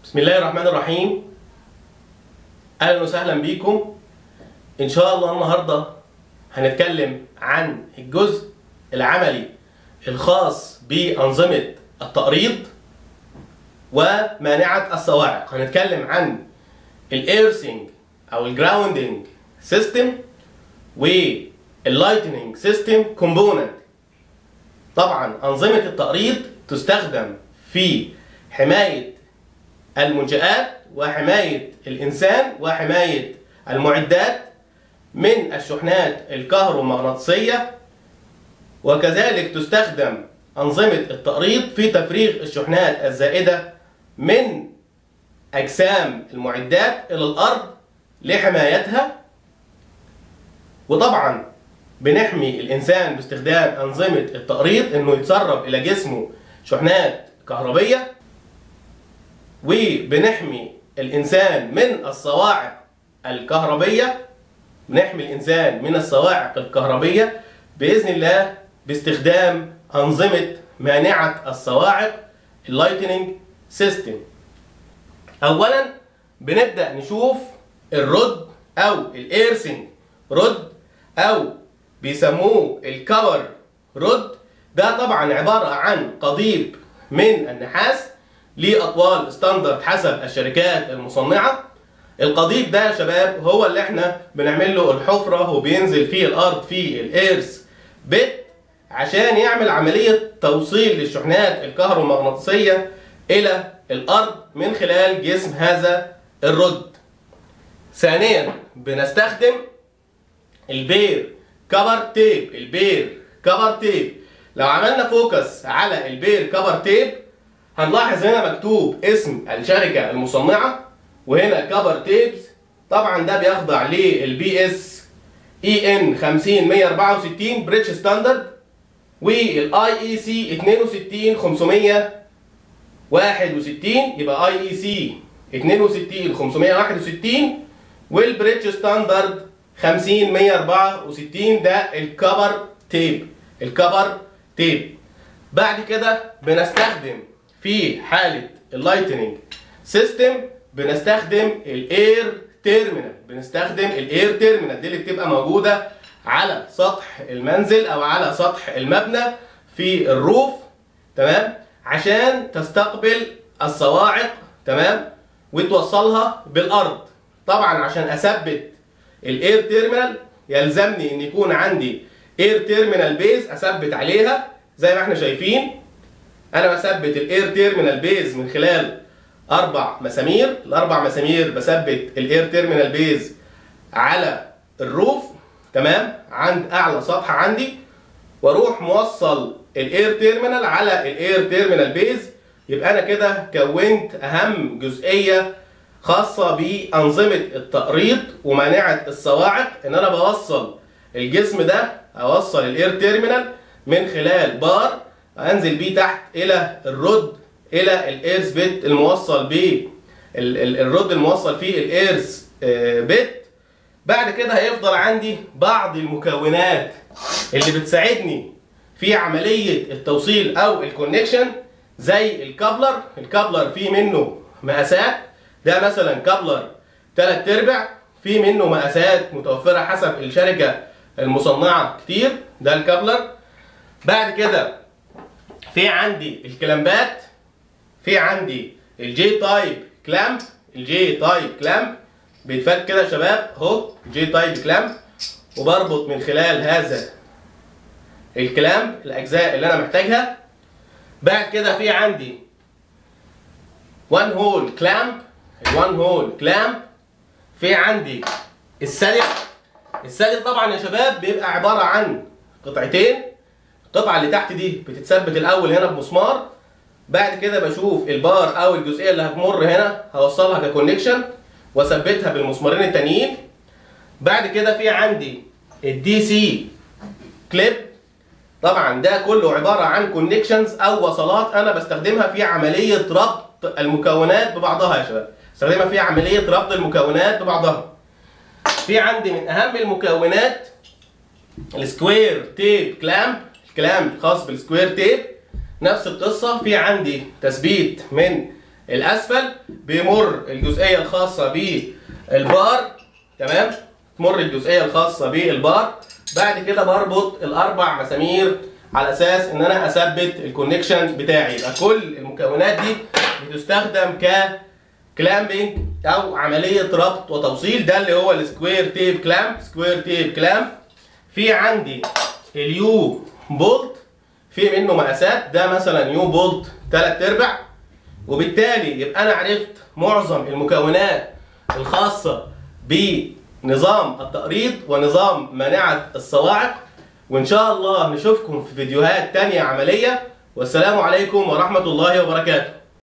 بسم الله الرحمن الرحيم اهلا وسهلا بيكم ان شاء الله النهارده هنتكلم عن الجزء العملي الخاص بانظمه التقريض ومانعه الصواعق هنتكلم عن الايرسينج او الجراوندنج سيستم واللايتنينج سيستم كومبوننت طبعا انظمه التقريض تستخدم في حمايه المنشآت وحماية الإنسان وحماية المعدات من الشحنات الكهرومغناطيسية وكذلك تستخدم أنظمة التقريض في تفريغ الشحنات الزائدة من أجسام المعدات إلى الأرض لحمايتها وطبعا بنحمي الإنسان باستخدام أنظمة التقريض إنه يتسرب إلى جسمه شحنات كهربية وبنحمي الإنسان من الصواعق الكهربية بنحمي الإنسان من الصواعق الكهربية بإذن الله باستخدام أنظمة مانعة الصواعق اللايتنينج سيستم أولا بنبدأ نشوف الرد أو الإيرسنج رد أو بيسموه الكبر رد ده طبعا عبارة عن قضيب من النحاس ليه اطوال ستاندرد حسب الشركات المصنعه القضيب ده يا شباب هو اللي احنا بنعمل له الحفره وبينزل فيه الارض في الايرس بيت عشان يعمل عمليه توصيل للشحنات الكهرومغناطيسيه الى الارض من خلال جسم هذا الرد ثانيا بنستخدم البير كبر تيب البير كبر تيب لو عملنا فوكس على البير كبر تيب هنلاحظ هنا مكتوب اسم الشركة المصنعة وهنا كبر تيبس طبعا ده بيخضع للبي اس اي ان 50 164 بريتش ستاندرد والاي اي سي 62 561 يبقى اي اي سي 62 561 والبريتش ستاندرد 50 164 ده الكبر تيب الكبر تيب بعد كده بنستخدم في حالة اللايتنينج سيستم بنستخدم الاير تيرمينال بنستخدم الاير تيرمينال دي اللي بتبقى موجودة على سطح المنزل او على سطح المبنى في الروف تمام عشان تستقبل الصواعق تمام وتوصلها بالارض طبعا عشان اثبت الاير تيرمينال يلزمني ان يكون عندي اير تيرمينال بيز اثبت عليها زي ما احنا شايفين انا بثبت الاير تيرمينال بيز من خلال اربع مسامير الاربع مسامير بثبت الاير تيرمينال بيز على الروف تمام عند اعلى سطح عندي واروح موصل الاير تيرمينال على الاير تيرمينال بيز يبقى انا كده كونت اهم جزئيه خاصه بانظمه التقريض ومانعه الصواعق ان انا بوصل الجسم ده اوصل الاير تيرمينال من خلال بار انزل بيه تحت الى الرد الى الايرس بيت الموصل ب الرد الموصل فيه الايرس بيت بعد كده هيفضل عندي بعض المكونات اللي بتساعدني في عمليه التوصيل او الكونكشن زي الكابلر الكابلر فيه منه مقاسات ده مثلا كابلر 3 ارباع في منه مقاسات متوفره حسب الشركه المصنعه كتير ده الكابلر بعد كده في عندي الكلامبات في عندي الجي تايب كلامب الجي تايب كلامب بيتفك كده يا شباب اهو جي تايب كلامب وبربط من خلال هذا الكلامب الاجزاء اللي انا محتاجها بعد كده في عندي وان هول كلامب الوان هول كلامب في عندي السلك السلك طبعا يا شباب بيبقى عباره عن قطعتين القطعه اللي تحت دي بتتثبت الاول هنا بمسمار بعد كده بشوف البار او الجزئيه اللي هتمر هنا هوصلها ككونكشن واثبتها بالمسمارين التانيين بعد كده في عندي الدي سي كليب طبعا ده كله عباره عن كونكشنز او وصلات انا بستخدمها في عمليه ربط المكونات ببعضها يا شباب بستخدمها في عمليه ربط المكونات ببعضها في عندي من اهم المكونات السكوير تيب كلامب الكلام خاص بالسكوير تيب نفس القصة في عندي تثبيت من الاسفل بيمر الجزئيه الخاصه بالبار تمام تمر الجزئيه الخاصه بالبار بعد كده بربط الاربع مسامير على اساس ان انا اثبت الكونكشن بتاعي يبقى كل المكونات دي بتستخدم ك كلامبنج او عمليه ربط وتوصيل ده اللي هو السكوير تيب كلامب سكوير تيب كلامب في عندي اليو بولت في منه مقاسات ده مثلا يو بولت 3 ارباع وبالتالي يبقى انا عرفت معظم المكونات الخاصه بنظام التقريض ونظام مناعه الصواعق وان شاء الله نشوفكم في فيديوهات تانية عمليه والسلام عليكم ورحمه الله وبركاته